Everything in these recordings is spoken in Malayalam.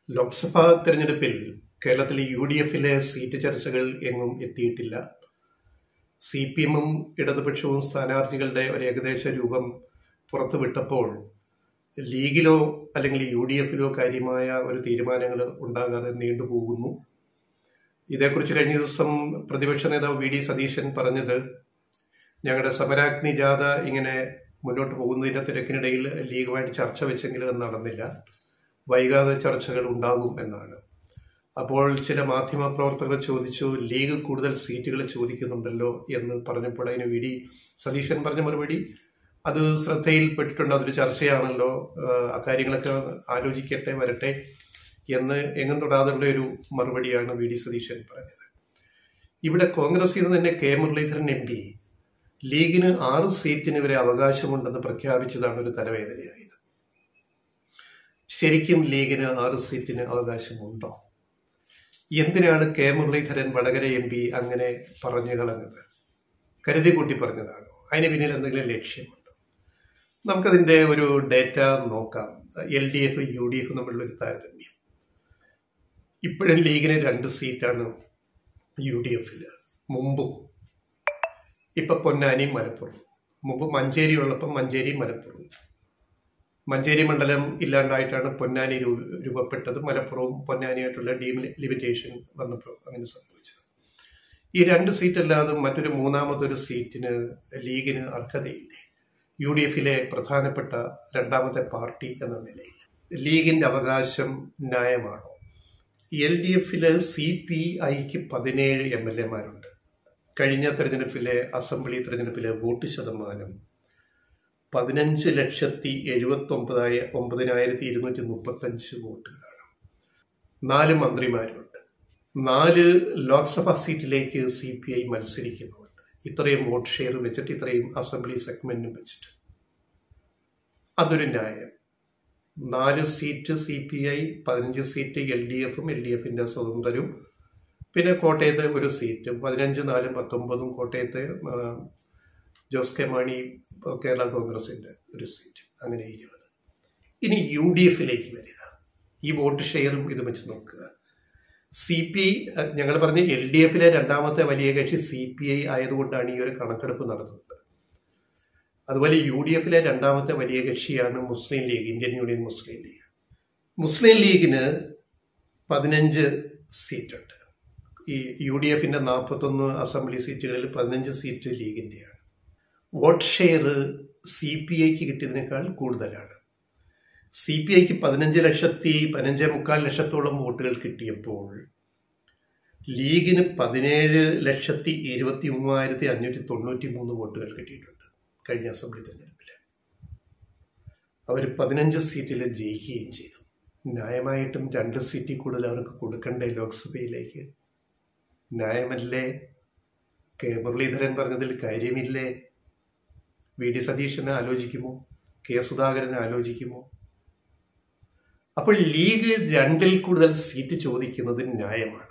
ലോക്സഭാ തെരഞ്ഞെടുപ്പിൽ കേരളത്തിലെ യു ഡി എഫിലെ സീറ്റ് ചർച്ചകൾ എങ്ങും എത്തിയിട്ടില്ല സി പി എമ്മും ഇടതുപക്ഷവും സ്ഥാനാർത്ഥികളുടെ ഒരു ഏകദേശ രൂപം പുറത്തുവിട്ടപ്പോൾ ലീഗിലോ അല്ലെങ്കിൽ യു ഡി എഫിലോ കാര്യമായ ഒരു തീരുമാനങ്ങൾ ഉണ്ടാകാതെ നീണ്ടുപോകുന്നു ഇതേക്കുറിച്ച് കഴിഞ്ഞ ദിവസം പ്രതിപക്ഷ നേതാവ് വി ഡി സതീശൻ പറഞ്ഞത് ഞങ്ങളുടെ സമരാഗ്നി ജാഥ ഇങ്ങനെ മുന്നോട്ട് പോകുന്നതിന്റെ തിരക്കിനിടയിൽ ലീഗുമായിട്ട് ചർച്ച വെച്ചെങ്കിലും അത് നടന്നില്ല വൈകാതെ ചർച്ചകൾ ഉണ്ടാകും എന്നാണ് അപ്പോൾ ചില മാധ്യമ പ്രവർത്തകർ ചോദിച്ചു ലീഗ് കൂടുതൽ സീറ്റുകൾ ചോദിക്കുന്നുണ്ടല്ലോ എന്ന് പറഞ്ഞപ്പോൾ അതിന് വി ഡി സതീശൻ പറഞ്ഞ മറുപടി അത് ശ്രദ്ധയിൽപ്പെട്ടിട്ടുണ്ട് അതൊരു ചർച്ചയാണല്ലോ അക്കാര്യങ്ങളൊക്കെ ആലോചിക്കട്ടെ വരട്ടെ എന്ന് എങ്ങും തൊടാതുള്ള ഒരു മറുപടിയാണ് വി ഡി സതീശൻ പറഞ്ഞത് ഇവിടെ കോൺഗ്രസിൽ നിന്ന് തന്നെ കെ മുരളീധരൻ എം പി ലീഗിന് ആറ് സീറ്റിന് വരെ അവകാശമുണ്ടെന്ന് പ്രഖ്യാപിച്ചതാണ് ഒരു തലവേദനയായത് ശരിക്കും ലീഗിന് ആറ് സീറ്റിന് അവകാശമുണ്ടോ എന്തിനാണ് K Muraleedharan Vadakara M P അങ്ങനെ പറഞ്ഞു കളഞ്ഞത് കരുതി കൂട്ടി പറഞ്ഞതാണോ അതിന് പിന്നിൽ എന്തെങ്കിലും ലക്ഷ്യമുണ്ടോ നമുക്കതിൻ്റെ ഒരു ഡേറ്റ നോക്കാം L D F U D F തമ്മിലുള്ള ഒരു താരതമ്യം ഇപ്പോഴും ലീഗിന് രണ്ട് സീറ്റാണ് യു ഡി എഫിൽ മുമ്പും ഇപ്പൊ പൊന്നാനി മലപ്പുറം മുമ്പ് മഞ്ചേരി ഉള്ളപ്പം മഞ്ചേരി മലപ്പുറം മഞ്ചേരി മണ്ഡലം ഇല്ലാണ്ടായിട്ടാണ് പൊന്നാനി രൂപപ്പെട്ടത് മലപ്പുറവും പൊന്നാനിയായിട്ടുള്ള ഡീം ലിമിറ്റേഷൻ വന്നപ്പോൾ അങ്ങനെ സംഭവിച്ചത് ഈ രണ്ട് സീറ്റ് അല്ലാതെ മറ്റൊരു മൂന്നാമതൊരു സീറ്റിന് ലീഗിന് അർഹതയില്ലേ യു ഡി എഫിലെ പ്രധാനപ്പെട്ട രണ്ടാമത്തെ പാർട്ടി എന്ന നിലയിൽ ലീഗിന്റെ അവകാശം ന്യായമാണോ എൽ ഡി എഫില് സി പി ഐക്ക് പതിനേഴ് എം എൽ എമാരുണ്ട് കഴിഞ്ഞ തെരഞ്ഞെടുപ്പിലെ അസംബ്ലി തെരഞ്ഞെടുപ്പിലെ വോട്ട് ശതമാനം പതിനഞ്ച് ലക്ഷത്തി എഴുപത്തി ഒമ്പതായ ഒമ്പതിനായിരത്തി ഇരുന്നൂറ്റി മുപ്പത്തഞ്ച് വോട്ടുകളാണ് നാല് മന്ത്രിമാരുണ്ട് നാല് ലോക്സഭാ സീറ്റിലേക്ക് സി പി ഐ മത്സരിക്കുന്നുണ്ട് ഇത്രയും വോട്ട് ഷെയർ വെച്ചിട്ട് ഇത്രയും അസംബ്ലി സെഗ്മെന്റും വെച്ചിട്ട് അതൊരു ന്യായം നാല് സീറ്റ് സി പി ഐ പതിനഞ്ച് സീറ്റ് എൽ ഡി എഫും എൽ ഡി എഫിന്റെ സ്വതന്ത്രരും പിന്നെ കോട്ടയത്ത് ഒരു സീറ്റും പതിനഞ്ച് നാലും പത്തൊമ്പതും കോട്ടയത്ത് ജോസ് കെ മാണി കേരള കോൺഗ്രസിന്റെ ഒരു സീറ്റ് അങ്ങനെ ഇരുപത് ഇനി യു ഡി എഫിലേക്ക് വരിക ഈ വോട്ട് ഷെയറും ഇത് വെച്ച് നോക്കുക സി പി ഐ ഞങ്ങൾ പറഞ്ഞ എൽ ഡി എഫിലെ രണ്ടാമത്തെ വലിയ കക്ഷി സി പി ഐ ആയതുകൊണ്ടാണ് ഈ ഒരു കണക്കെടുപ്പ് നടത്തുന്നത് അതുപോലെ യു ഡി എഫിലെ രണ്ടാമത്തെ വലിയ കക്ഷിയാണ് Muslim League Indian Union Muslim League Muslim ലീഗിന് പതിനഞ്ച് സീറ്റുണ്ട് ഈ യു ഡി എഫിന്റെ നാൽപ്പത്തൊന്ന് അസംബ്ലി സീറ്റുകളിൽ പതിനഞ്ച് സീറ്റ് ലീഗിന്റെയാണ് വോട്ട് ഷെയർ സി പി ഐക്ക് കിട്ടിയതിനേക്കാൾ കൂടുതലാണ് സി പി ഐക്ക് പതിനഞ്ച് ലക്ഷത്തി പതിനഞ്ചേ മുക്കാൽ ലക്ഷത്തോളം വോട്ടുകൾ കിട്ടിയപ്പോൾ ലീഗിന് പതിനേഴ് ലക്ഷത്തി ഇരുപത്തി മൂവായിരത്തി അഞ്ഞൂറ്റി തൊണ്ണൂറ്റി മൂന്ന് വോട്ടുകൾ കിട്ടിയിട്ടുണ്ട് കഴിഞ്ഞ അസംബ്ലി തെരഞ്ഞെടുപ്പിൽ അവർ പതിനഞ്ച് സീറ്റിൽ ജയിക്കുകയും ചെയ്തു ന്യായമായിട്ടും രണ്ട് സീറ്റിൽ കൂടുതൽ അവർക്ക് കൊടുക്കണ്ടേ ലോക്സഭയിലേക്ക് ന്യായമല്ലേ കെ മുരളീധരൻ പറഞ്ഞതിൽ കാര്യമില്ലേ വി ഡി സതീശനെ ആലോചിക്കുമോ കെ സുധാകരനെ ആലോചിക്കുമോ അപ്പോൾ ലീഗ് രണ്ടിൽ കൂടുതൽ സീറ്റ് ചോദിക്കുന്നത് ന്യായമാണ്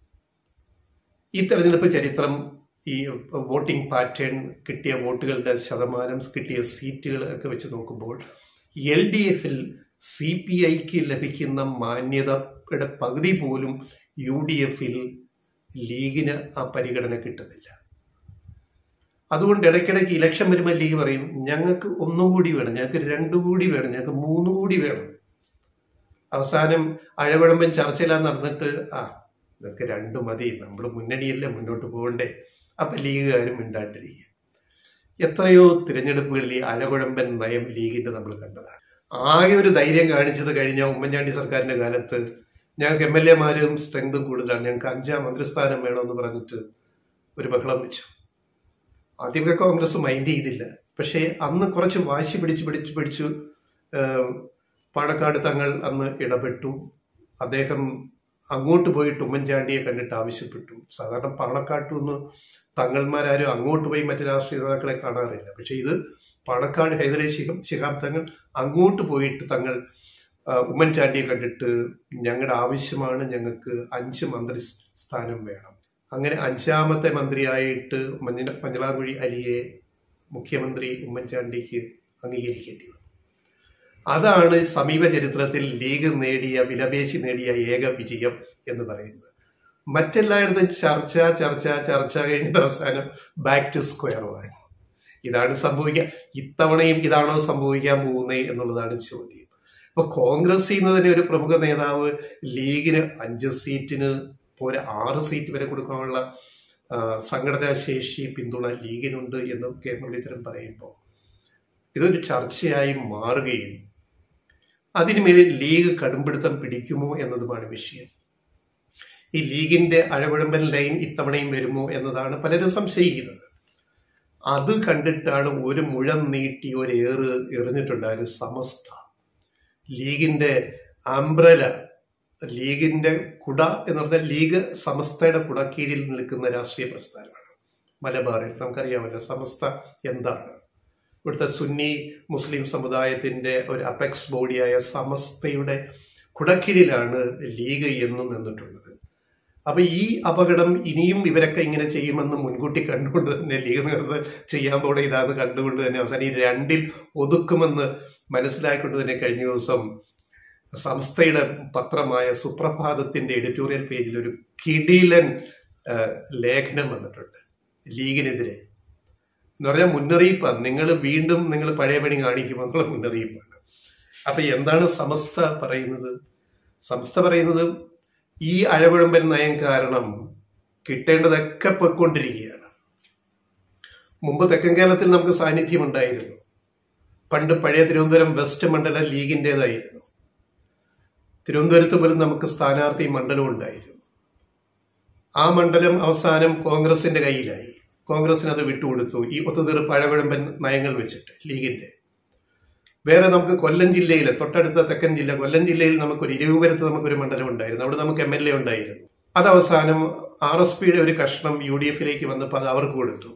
ഈ തെരഞ്ഞെടുപ്പ് ചരിത്രം ഈ വോട്ടിംഗ് പാറ്റേൺ കിട്ടിയ വോട്ടുകളുടെ ശതമാനം കിട്ടിയ സീറ്റുകൾ ഒക്കെ വെച്ച് നോക്കുമ്പോൾ എൽ ഡി എഫിൽ സി പി ഐക്ക് ലഭിക്കുന്ന മാന്യതയുടെ പകുതി പോലും യു ഡി എഫിൽ ലീഗിന് ആ പരിഗണന കിട്ടുന്നില്ല അതുകൊണ്ട് ഇടയ്ക്കിടയ്ക്ക് ഇലക്ഷൻ വരുമ്പോൾ ലീഗ് പറയും ഞങ്ങൾക്ക് ഒന്നും കൂടി വേണം ഞങ്ങൾക്ക് രണ്ടു കൂടി വേണം ഞങ്ങൾക്ക് മൂന്ന് കൂടി വേണം അവസാനം അഴവിളമ്പൻ ചർച്ചയിലാ നടന്നിട്ട് ആ ഇതൊക്കെ രണ്ടു മതി നമ്മൾ മുന്നണിയല്ലേ മുന്നോട്ട് പോകണ്ടേ അപ്പൊ ലീഗുകാരും മിണ്ടാണ്ടിരിക്കുക എത്രയോ തിരഞ്ഞെടുപ്പുകളിൽ ഈ അഴകുഴമ്പൻ നയം ലീഗിന്റെ നമ്മൾ കണ്ടതാണ് ആകെ ഒരു ധൈര്യം കാണിച്ചത് കഴിഞ്ഞ ഉമ്മൻചാണ്ടി സർക്കാരിന്റെ കാലത്ത് ഞങ്ങൾക്ക് എം എൽ എമാരും സ്ട്രെങ്തും കൂടുതലാണ് ഞങ്ങൾക്ക് അഞ്ചാം മന്ത്രിസ്ഥാനം വേണമെന്ന് പറഞ്ഞിട്ട് ഒരു ബഹളം വെച്ചു ആദ്യമൊക്കെ കോൺഗ്രസ് മൈൻഡ് ചെയ്തില്ല പക്ഷേ അന്ന് കുറച്ച് വാശി പിടിച്ച് പിടിച്ച് പിടിച്ചു പാണക്കാട് തങ്ങൾ അന്ന് ഇടപെട്ടു അദ്ദേഹം അങ്ങോട്ട് പോയിട്ട് ഉമ്മൻചാണ്ടിയെ കണ്ടിട്ട് ആവശ്യപ്പെട്ടു സാധാരണ പാണക്കാട്ടു നിന്ന് തങ്ങൾമാരാരും അങ്ങോട്ട് പോയി മറ്റു രാഷ്ട്രീയ നേതാക്കളെ കാണാറില്ല പക്ഷെ ഇത് പാണക്കാട് ഹൈദരലി ശിഹം ശിഹാബ് തങ്ങൾ അങ്ങോട്ട് പോയിട്ട് തങ്ങൾ ഉമ്മൻചാണ്ടിയെ കണ്ടിട്ട് ഞങ്ങളുടെ ആവശ്യമാണ് ഞങ്ങൾക്ക് അഞ്ച് മന്ത്രി സ്ഥാനം വേണം അങ്ങനെ അഞ്ചാമത്തെ മന്ത്രിയായിട്ട് മഞ്ഞ മഞ്ഞളാകുഴി അലിയെ മുഖ്യമന്ത്രി ഉമ്മൻചാണ്ടിക്ക് അംഗീകരിക്കേണ്ടി വന്നു അതാണ് സമീപ ചരിത്രത്തിൽ ലീഗ് നേടിയ വിലപേശി നേടിയ ഏക വിജയം എന്ന് പറയുന്നത് മറ്റെല്ലായിടത്തും ചർച്ച ചർച്ച ചർച്ച കഴിഞ്ഞിട്ട് അവസാനം ബാക്ക് ടു സ്ക്വയർ വൺ ഇതാണ് സംഭവിക്കുക ഇത്തവണയും ഇതാണോ സംഭവിക്കാൻ പോകുന്നത് എന്നുള്ളതാണ് ചോദ്യം ഇപ്പൊ കോൺഗ്രസ് ചെയ്യുന്നതിന് ഒരു പ്രമുഖ നേതാവ് ലീഗിന് അഞ്ച് സീറ്റിന് പോലെ ആറ് സീറ്റ് വരെ കൊടുക്കാനുള്ള ആ, സംഘടനാ ശേഷി പിന്തുണ ലീഗിനുണ്ട് എന്ന് കെ മുരളീധരൻ പറയുമ്പോൾ ഇതൊരു ചർച്ചയായി മാറുകയും അതിനുമേൽ ലീഗ് കടുംപിടുത്തം പിടിക്കുമോ എന്നതുമാണ് വിഷയം ഈ ലീഗിന്റെ അഴകുഴമ്പൻ ലൈൻ ഇത്തവണയും വരുമോ എന്നതാണ് പലരും സംശയിക്കുന്നത് അത് കണ്ടിട്ടാണ് ഒരു മുഴം നീട്ടി ഒരു ഏറ് എറിഞ്ഞിട്ടുണ്ടായത് സമസ്ത ലീഗിന്റെ അംബ്രല ലീഗിന്റെ കുട എന്ന് പറഞ്ഞാൽ ലീഗ് സമസ്തയുടെ കുട കീഴിൽ നിൽക്കുന്ന രാഷ്ട്രീയ പ്രസ്ഥാനമാണ് മലബാറിൽ നമുക്കറിയാമല്ലോ സമസ്ത എന്താണ് ഇവിടുത്തെ സുന്നി മുസ്ലിം സമുദായത്തിന്റെ ഒരു അപെക്സ് ബോഡിയായ സമസ്തയുടെ കുടക്കീഴിലാണ് ലീഗ് എന്നും നിന്നിട്ടുള്ളത് അപ്പൊ ഈ അപകടം ഇനിയും ഇവരൊക്കെ ഇങ്ങനെ ചെയ്യുമെന്ന് മുൻകൂട്ടി കണ്ടുകൊണ്ട് തന്നെ ലീഗ് നേതൃത്വം ചെയ്യാൻ പോണ ഇതാന്ന് കണ്ടുകൊണ്ട് തന്നെ അവസാനം ഈ രണ്ടിൽ ഒതുക്കുമെന്ന് മനസ്സിലാക്കിക്കൊണ്ട് തന്നെ കഴിഞ്ഞ ദിവസം സംസ്ഥയുടെ പത്രമായ സുപ്രഭാതത്തിന്റെ എഡിറ്റോറിയൽ പേജിൽ ഒരു കിടിലൻ ആ, ലേഖനം വന്നിട്ടുണ്ട് ലീഗിനെതിരെ എന്ന് പറഞ്ഞാൽ മുന്നറിയിപ്പാണ് നിങ്ങൾ വീണ്ടും നിങ്ങൾ പഴയ പണി കാണിക്കുമെന്നുള്ള മുന്നറിയിപ്പാണ് അപ്പൊ എന്താണ് സമസ്ത പറയുന്നത് സമസ്ത പറയുന്നത് ഈ അഴകുഴമ്പൻ നയം കാരണം കിട്ടേണ്ടതൊക്കെ പൊയ്ക്കൊണ്ടിരിക്കുകയാണ് മുമ്പ് തെക്കൻ കേരളത്തിൽ നമുക്ക് സാന്നിധ്യം ഉണ്ടായിരുന്നു പണ്ട് പഴയ തിരുവനന്തപുരം വെസ്റ്റ് മണ്ഡലം ലീഗിൻ്റെതായിരുന്നു തിരുവനന്തപുരത്ത് പോലും നമുക്ക് സ്ഥാനാർത്ഥി മണ്ഡലം ഉണ്ടായിരുന്നു ആ മണ്ഡലം അവസാനം കോൺഗ്രസിന്റെ കയ്യിലായി കോൺഗ്രസിന് അത് വിട്ടുകൊടുത്തു ഈ ഒത്തുതീർപ്പ് അഴകുഴമ്പൻ നയങ്ങൾ വെച്ചിട്ട് ലീഗിന്റെ വേറെ നമുക്ക് കൊല്ലം ജില്ലയിൽ തൊട്ടടുത്ത തെക്കൻ ജില്ല കൊല്ലം ജില്ലയിൽ നമുക്കൊരു ഇരുപുരത്ത് നമുക്കൊരു മണ്ഡലം ഉണ്ടായിരുന്നു അവിടെ നമുക്ക് എം എൽ എ ഉണ്ടായിരുന്നു അത് അവസാനം ആർ എസ് പിയുടെ ഒരു കഷ്ണം യു ഡി എഫിലേക്ക് വന്നപ്പോൾ അത് അവർക്ക് കൊടുത്തു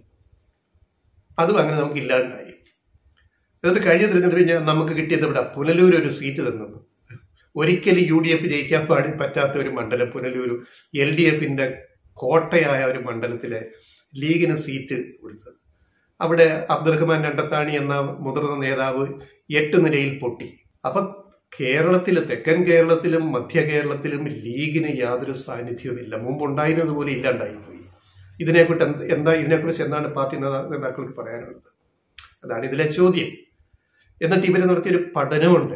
അതും അങ്ങനെ നമുക്ക് ഇല്ലാണ്ടായി എന്നിട്ട് കഴിഞ്ഞ തിരഞ്ഞെടുപ്പിൽ ഞാൻ നമുക്ക് കിട്ടിയത് ഇവിടെ പുനലൂർ ഒരു സീറ്റ് തന്നു ഒരിക്കലും യു ഡി എഫ് ജയിക്കാൻ പാടി പറ്റാത്ത ഒരു മണ്ഡലം പുനലൂർ എൽ ഡി എഫിന്റെ കോട്ടയായ ഒരു മണ്ഡലത്തിലെ ലീഗിന് സീറ്റ് കൊടുത്തത് അവിടെ അബ്ദുറഹ്മാൻ രണ്ടത്താണി എന്ന മുതിർന്ന നേതാവ് എട്ട് നിലയിൽ പൊട്ടി അപ്പൊ കേരളത്തില് തെക്കൻ കേരളത്തിലും മധ്യ കേരളത്തിലും ലീഗിന് യാതൊരു സാന്നിധ്യവുമില്ല മുമ്പ് ഉണ്ടായിരുന്നത് പോലെ ഇല്ലാണ്ടായിപ്പോയി ഇതിനെക്കുറിച്ച് എന്ത് എന്താ ഇതിനെക്കുറിച്ച് എന്താണ് പാർട്ടി നേതാ- നേതാക്കൾക്ക് പറയാനുള്ളത് അതാണ് ഇതിലെ ചോദ്യം എന്നിട്ട് ഇവർ നടത്തിയൊരു പഠനമുണ്ട്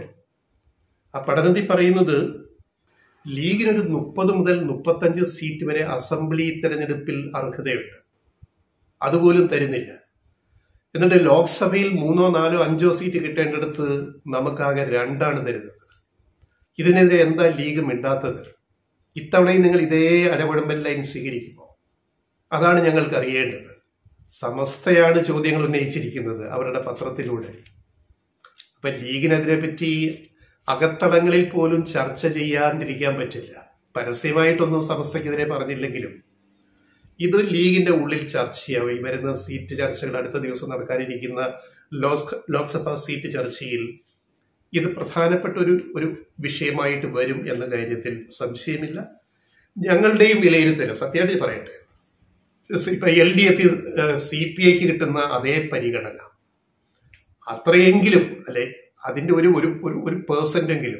ആ പഠനത്തിൽ പറയുന്നത് ലീഗിനൊരു മുപ്പത് മുതൽ മുപ്പത്തഞ്ച് സീറ്റ് വരെ അസംബ്ലി തെരഞ്ഞെടുപ്പിൽ അർഹതയുണ്ട് അതുപോലും തരുന്നില്ല എന്നിട്ട് ലോക്സഭയിൽ മൂന്നോ നാലോ അഞ്ചോ സീറ്റ് കിട്ടേണ്ടടുത്ത് നമുക്കാകെ രണ്ടാണ് തരുന്നത് ഇതിനെതിരെ എന്താ ലീഗ് മിണ്ടാത്തത് ഇത്തവണയും നിങ്ങൾ ഇതേ അരകുഴമ്പൻ ലൈൻ സ്വീകരിക്കുമോ അതാണ് ഞങ്ങൾക്ക് അറിയേണ്ടത് സമസ്തയാണ് ചോദ്യങ്ങൾ ഉന്നയിച്ചിരിക്കുന്നത് അവരുടെ പത്രത്തിലൂടെ അപ്പൊ ലീഗിനെതിരെ പറ്റി അകത്തടങ്ങളിൽ പോലും ചർച്ച ചെയ്യാണ്ടിരിക്കാൻ പറ്റില്ല പരസ്യമായിട്ടൊന്നും സമസ്തക്കെതിരെ പറഞ്ഞില്ലെങ്കിലും ഇത് ലീഗിന്റെ ഉള്ളിൽ ചർച്ചയാവും ഈ വരുന്ന സീറ്റ് ചർച്ചകൾ അടുത്ത ദിവസം നടക്കാനിരിക്കുന്ന ലോക്സ് ലോക്സഭാ സീറ്റ് ചർച്ചയിൽ ഇത് പ്രധാനപ്പെട്ട ഒരു ഒരു വിഷയമായിട്ട് വരും എന്ന കാര്യത്തിൽ സംശയമില്ല ഞങ്ങളുടെയും വിലയിരുത്തൽ സത്യമായിട്ട് പറയട്ടെ ഇപ്പൊ L D F C P ഐക്ക് കിട്ടുന്ന അതേ പരിഗണന അത്രയെങ്കിലും അല്ലെ അതിന്റെ ഒരു ഒരു ഒരു ഒരു പേഴ്സൻ്റ് എങ്കിലും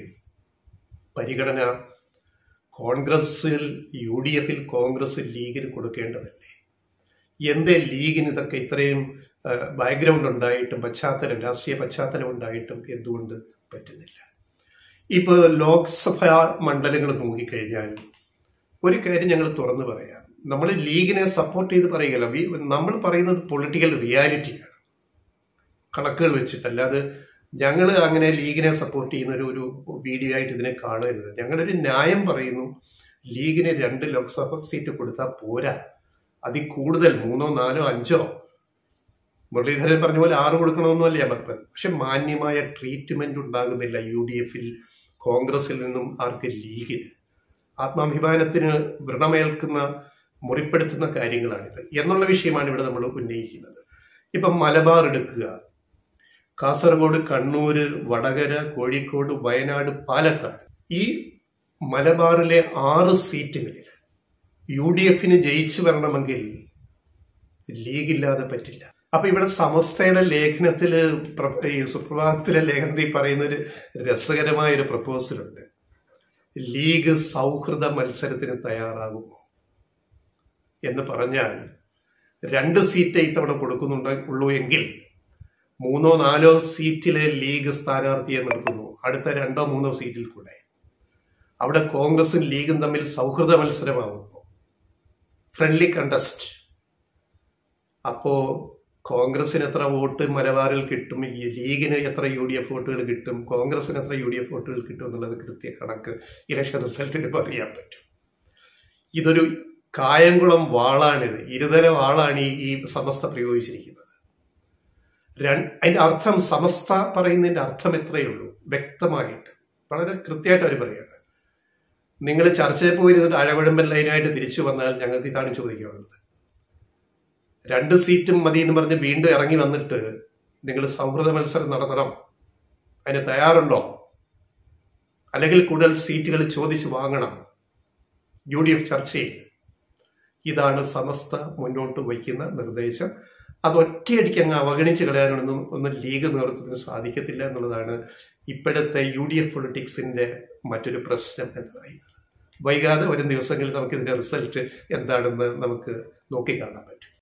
പരിഗണന കോൺഗ്രസിൽ യു ഡി എഫിൽ കോൺഗ്രസ് ലീഗിന് കൊടുക്കേണ്ടതല്ലേ എന്തേ ലീഗിന് ഇതൊക്കെ ഇത്രയും ബാക്ക്ഗ്രൗണ്ട് ഉണ്ടായിട്ടും പശ്ചാത്തലം രാഷ്ട്രീയ പശ്ചാത്തലം ഉണ്ടായിട്ടും എന്തുകൊണ്ട് പറ്റുന്നില്ല ഇപ്പോൾ ലോക്സഭാ മണ്ഡലങ്ങൾ നോക്കിക്കഴിഞ്ഞാൽ ഒരു കാര്യം ഞങ്ങൾ തുറന്നു പറയാം നമ്മൾ ലീഗിനെ സപ്പോർട്ട് ചെയ്ത് പറയുകയല്ല വി- നമ്മൾ പറയുന്നത് പൊളിറ്റിക്കൽ റിയാലിറ്റിയാണ് കണക്കുകൾ വെച്ചിട്ടല്ലാതെ ഞങ്ങൾ അങ്ങനെ ലീഗിനെ സപ്പോർട്ട് ചെയ്യുന്ന ഒരു ഒരു വീഡിയോ ആയിട്ട് ഇതിനെ കാണരുത് ഞങ്ങളൊരു ന്യായം പറയുന്നു ലീഗിന് രണ്ട് ലോക്സഭ സീറ്റ് കൊടുത്താൽ പോരാ അതിൽ കൂടുതൽ മൂന്നോ നാലോ അഞ്ചോ മുരളീധരൻ പറഞ്ഞ പോലെ ആറ് കൊടുക്കണമെന്നല്ല ഞാൻ പറഞ്ഞത് പക്ഷെ മാന്യമായ ട്രീറ്റ്മെന്റ് ഉണ്ടാകുന്നില്ല യു ഡി എഫിൽ കോൺഗ്രസിൽ നിന്നും ആർക്ക് ലീഗിന് ആത്മാഭിമാനത്തിന് വ്രണമേൽക്കുന്ന മുറിപ്പെടുത്തുന്ന കാര്യങ്ങളാണിത് എന്നുള്ള വിഷയമാണ് ഇവിടെ നമ്മൾ ഉന്നയിക്കുന്നത് ഇപ്പം മലബാർ എടുക്കുക കാസർഗോഡ് കണ്ണൂര് വടകര കോഴിക്കോട് വയനാട് പാലക്കാട് ഈ മലബാറിലെ ആറ് സീറ്റുകളിൽ യു ഡി എഫിന് ജയിച്ചു വരണമെങ്കിൽ ലീഗില്ലാതെ പറ്റില്ല അപ്പൊ ഇവിടെ സമസ്തയുടെ ലേഖനത്തില് പ്ര- ഈ സുപ്രഭാതത്തിലെ ലേഖനത്തിൽ പറയുന്ന ഒരു രസകരമായ ഒരു പ്രപ്പോസൽ ഉണ്ട് ലീഗ് സൗഹൃദ മത്സരത്തിന് തയ്യാറാകുമോ എന്ന് പറഞ്ഞാൽ രണ്ട് സീറ്റ് ഇത്തവണ കൊടുക്കുന്നുണ്ട് ഉള്ളൂ എങ്കിൽ മൂന്നോ നാലോ സീറ്റിലെ ലീഗ് സ്ഥാനാർത്ഥിയെ നിർത്തുന്നു അടുത്ത രണ്ടോ മൂന്നോ സീറ്റിൽ കൂടെ അവിടെ കോൺഗ്രസും ലീഗും തമ്മിൽ സൗഹൃദ മത്സരമാകുന്നു ഫ്രണ്ട്ലി കണ്ടസ്റ്റ് അപ്പോ കോൺഗ്രസിന് എത്ര വോട്ട് മലബാറിൽ കിട്ടും ഈ ലീഗിന് എത്ര യു ഡി എഫ് വോട്ടുകൾ കിട്ടും കോൺഗ്രസിന് എത്ര യു ഡി എഫ് വോട്ടുകൾ കിട്ടും എന്നുള്ളത് കൃത്യ കണക്ക് ഇലക്ഷൻ റിസൾട്ട് വരുമ്പോൾ അറിയാൻ പറ്റും ഇതൊരു കായംകുളം വാളാണിത് ഇരുതല വാളാണ് ഈ ഈ സമസ്ത പ്രയോഗിച്ചിരിക്കുന്നത് രണ്ട് അതിന്റെ അർത്ഥം സമസ്ത പറയുന്നതിന്റെ അർത്ഥം എത്രയേ ഉള്ളൂ വ്യക്തമായിട്ട് വളരെ കൃത്യമായിട്ട് അവർ പറയാണ് നിങ്ങൾ ചർച്ചയിൽ പോയിരുന്നിട്ട് അഴകുഴമ്പൻ ലൈനായിട്ട് തിരിച്ചു വന്നാൽ ഞങ്ങൾക്ക് ഇതാണ് ചോദിക്കാനുള്ളത് രണ്ട് സീറ്റും മതി എന്ന് പറഞ്ഞ് വീണ്ടും ഇറങ്ങി വന്നിട്ട് നിങ്ങൾ സൗഹൃദ മത്സരം നടത്തണം അതിന് തയ്യാറുണ്ടോ അല്ലെങ്കിൽ കൂടുതൽ സീറ്റുകൾ ചോദിച്ചു വാങ്ങണം യു ഡി എഫ് ചർച്ച ചെയ്ത് ഇതാണ് സമസ്ത മുന്നോട്ട് വയ്ക്കുന്ന നിർദ്ദേശം അത് ഒറ്റയടിക്ക് അങ്ങ് അവഗണിച്ച് കളയാനൊന്നും ഒന്നും ലീഗ് നേതൃത്വത്തിന് സാധിക്കത്തില്ല എന്നുള്ളതാണ് ഇപ്പോഴത്തെ യു ഡി എഫ് പൊളിറ്റിക്സിന്റെ മറ്റൊരു പ്രശ്നം എന്ന് പറയുന്നത് വൈകാതെ വരും ദിവസങ്ങളിൽ നമുക്ക് ഇതിന്റെ റിസൾട്ട് എന്താണെന്ന് നമുക്ക് നോക്കിക്കാണാൻ പറ്റും